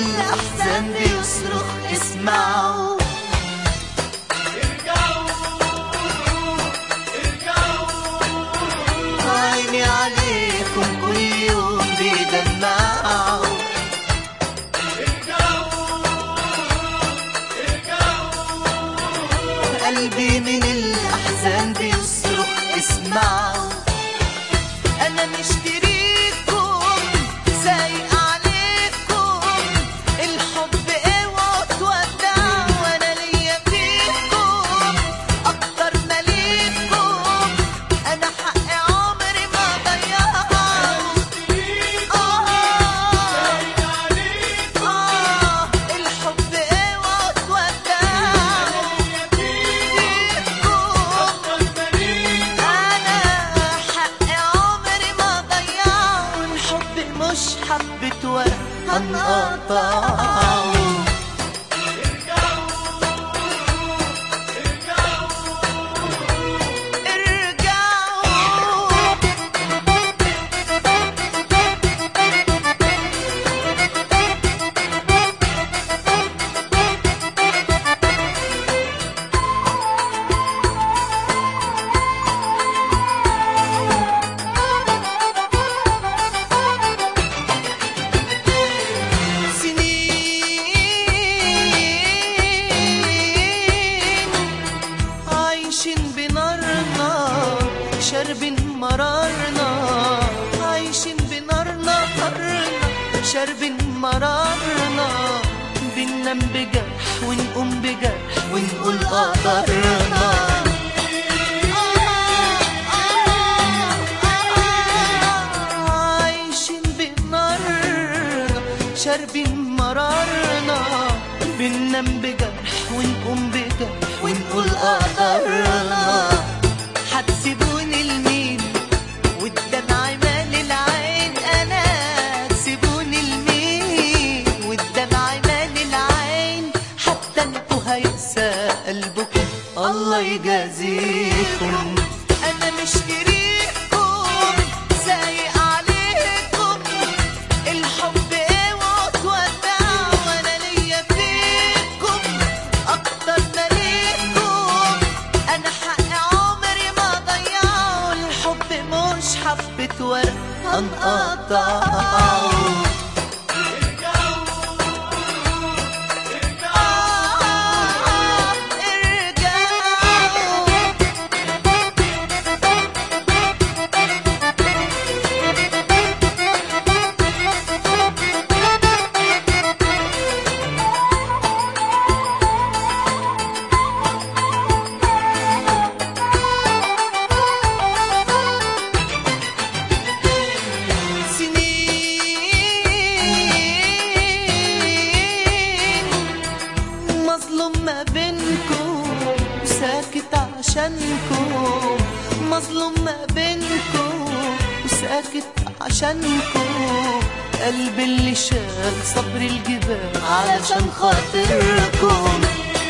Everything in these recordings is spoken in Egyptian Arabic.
الأحزان بيصرخ اسمعوا عيني عليكم كل يوم بيدمعوا قلبي من الأحزان بيصرخ اسمعوا أنا مشتريكم سايق عليكم الحب اوعوا تودعوا وأنا ليا فيكم أكتر ما ليكم أنا حق عمري ما ضيعه آه آه الحب اوعوا تودعوا فيكم أنا حق عمري ما ضيعه الحب مش حبة ورق هنقطعه ارجعوا سنين عايشين بنارنا شاربين مرارنا عايشين بنارنا نارنا شاربين مرارنا بننام بجرح ونقوم بجرح ونقول قدرنا عايشين بنارنا شاربين مرارنا بننام بجرح ونقوم بجرح ونقول قدرنا هتسيبوني لمين والدمع مال العين انا تسيبوني لمين والدمع مال العين حتى انتوا هيقسى قلبكم الله يجازيكم انا مشتريكم سايق عليكم الحب اوعوا تودعوا وانا ليا فيكم اكتر ما ليكم انا حق عمري ما ضيعه الحب مش حبة ورق هنقطعه آه، ارجعوا سنين مظلوم ما بينكم وساكت عشانكم مظلوم ما بينكم وساكت عشانكم قلب اللي شال صبر الجبال علشان خاطركم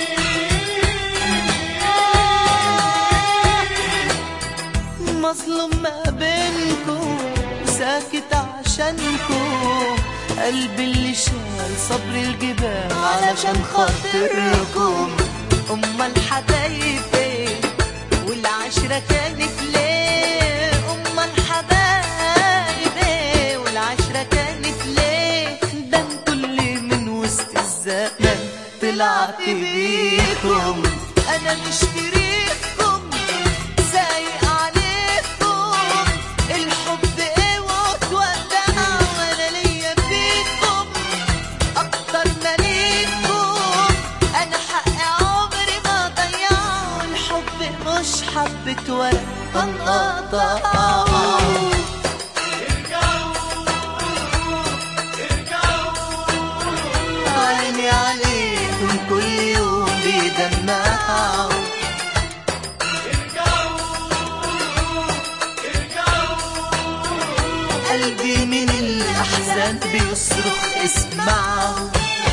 مظلوم ما بينكم وساكت عشانكم قلب اللي شال صبر الجبال علشان خاطركم امال الحبايب ايه والعشرة كانت ليه امال الحبايب ايه والعشرة كانت ليه ده انتوا اللي من وسط الزمن طلعت بيكم انا مشتريكم سايق عليكم الحب اوعوا تودعوا وانا ليا فيكم اكتر ما ليكم انا حق عمري ما ضيعه الحب مش حبة ورق هنقطعه عيني عليكم كل يوم بيدمعوا قلبي من الأحزان بيصرخ اسمعوا